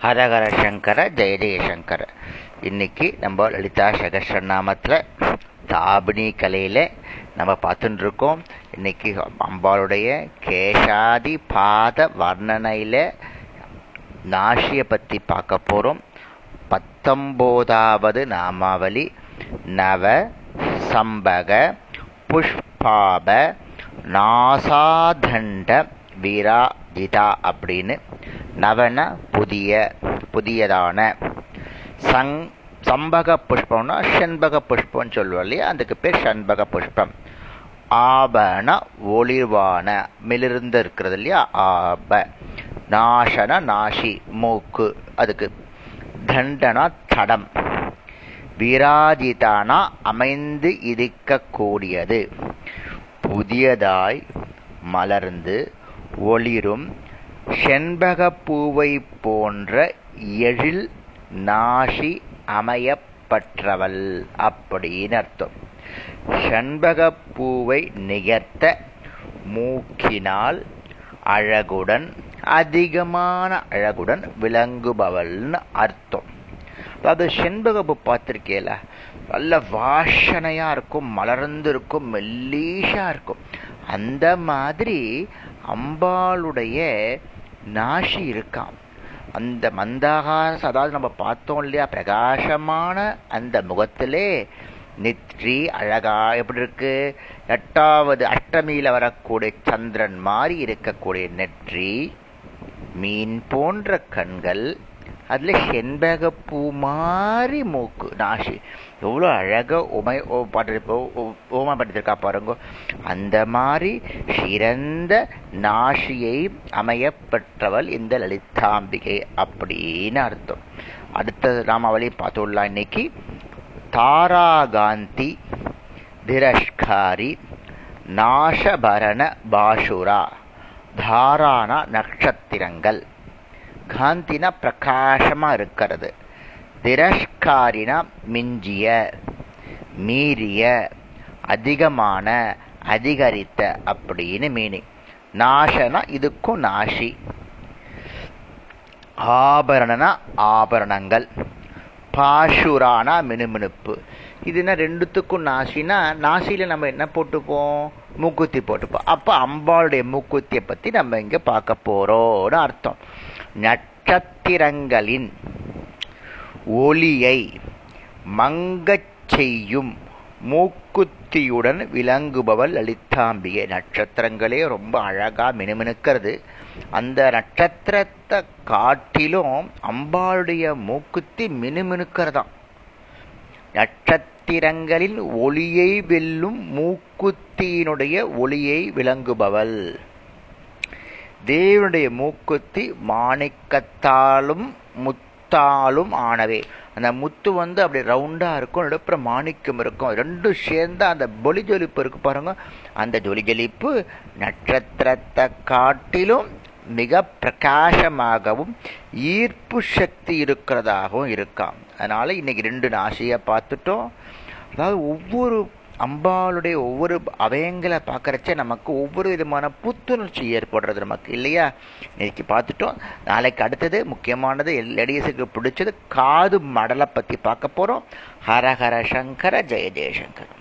ஹரஹர சங்கர ஜெய ஜெயசங்கர இன்னைக்கு நம்ம லலிதா சகஸ்ரநாமத்தில் தாபினி கலையில் நம்ம பார்த்துட்டு இருக்கோம் இன்னைக்கு அம்பாளுடைய கேசாதி பாத வர்ணனையில் நாஷியை பற்றி பார்க்க போகிறோம் பத்தொம்போதாவது நாமாவளி நவ சம்பக புஷ்பாப நாசாதண்ட விராஜிதா அப்படின்னு நவன புதிய புதியதான சங் சம்பக புஷ்பம்னா செண்பக புஷ்பம்னு சொல்லுவோம் இல்லையா அதுக்கு பேர் செண்பக புஷ்பம் ஆபண ஒளிர்வான மிளிர்ந்து இருக்கிறது இல்லையா ஆப நாசன நாசி மூக்கு அதுக்கு தண்டனா தடம் விராஜிதானா அமைந்து இருக்கக்கூடியது புதியதாய் மலர்ந்து ஒளிரும் செண்பகப்பூவை போன்ற எழில் நாசி அமையப்பற்றவள் அப்படின்னு அர்த்தம் செண்பகப்பூவை நிகர்த்த மூக்கினால் அழகுடன் அதிகமான அழகுடன் விளங்குபவள்னு அர்த்தம் அதாவது செண்பகப்பூ பார்த்துருக்கேல நல்ல வாசனையா இருக்கும் மலர்ந்து இருக்கும் மெல்லீஷா இருக்கும் அந்த மாதிரி அம்பாளுடைய நாஷி இருக்கான் அந்த மந்தாகார அதாவது நம்ம பார்த்தோம் இல்லையா பிரகாசமான அந்த முகத்திலே நெற்றி அழகா எப்படி இருக்கு எட்டாவது அஷ்டமியில வரக்கூடிய சந்திரன் மாதிரி இருக்கக்கூடிய நெற்றி மீன் போன்ற கண்கள் அதுல செண்பகப்பூ மாதிரி மூக்கு நாசி எவ்வளோ அழகா உமை பாட்டு ஓமப்படுத்திருக்கா பாருங்க அந்த மாதிரி சிறந்த நாசியை அமையப்பெற்றவள் இந்த லலிதாம்பிகை அப்படின்னு அர்த்தம் அடுத்த நாமாவளி பார்த்துடலாம் இன்னைக்கு தாராகாந்தி திரஷ்காரி நாசபரண பாசுரா தாரான நட்சத்திரங்கள் காந்தினா பிரகாசமா இருக்கிறது திரஷ்காரினா மிஞ்சிய மீறிய அதிகமான அதிகரித்த அப்படின்னு மீனிங் நாசனா இதுக்கும் நாசி ஆபரணனா ஆபரணங்கள் பாஷுரானா மினுமினுப்பு இதுனா ரெண்டுத்துக்கும் நாசினா நாசியில நம்ம என்ன போட்டுப்போம் மூக்குத்தி போட்டுப்போம் அப்ப அம்பாளுடைய மூக்குத்தியை பத்தி நம்ம இங்க பார்க்க போறோம்னு அர்த்தம் நட்சத்திரங்களின் ஒளியை மங்கச் செய்யும் மூக்குத்தியுடன் விளங்குபவள் லலிதாம்பிகை நட்சத்திரங்களே ரொம்ப அழகா மினுமினுக்கிறது அந்த நட்சத்திரத்தை காட்டிலும் அம்பாளுடைய மூக்குத்தி மினுமினுக்கிறதாம் நட்சத்திரங்களின் ஒளியை வெல்லும் மூக்குத்தியினுடைய ஒளியை விளங்குபவள் தேவனுடைய மூக்குத்தி மாணிக்கத்தாலும் முத்தாலும் ஆனவே அந்த முத்து வந்து அப்படி ரவுண்டா இருக்கும் நடுப்புற மாணிக்கம் இருக்கும் ரெண்டும் சேர்ந்து அந்த பொலி ஜொலிப்பு இருக்கு பாருங்க அந்த ஜொலி ஜொலிப்பு நட்சத்திரத்தை காட்டிலும் மிக பிரகாசமாகவும் ஈர்ப்பு சக்தி இருக்கிறதாகவும் இருக்காம் அதனால இன்னைக்கு ரெண்டு நாசியை பார்த்துட்டோம் அதாவது ஒவ்வொரு அம்பாளுடைய ஒவ்வொரு அவயங்களை பார்க்கறச்ச நமக்கு ஒவ்வொரு விதமான புத்துணர்ச்சி ஏற்படுறது நமக்கு இல்லையா இன்னைக்கு பார்த்துட்டோம் நாளைக்கு அடுத்தது முக்கியமானது லேடிஸுக்கு பிடிச்சது காது மடலை பற்றி பார்க்க போகிறோம் ஹரஹர சங்கர ஜெய ஜெயசங்கர்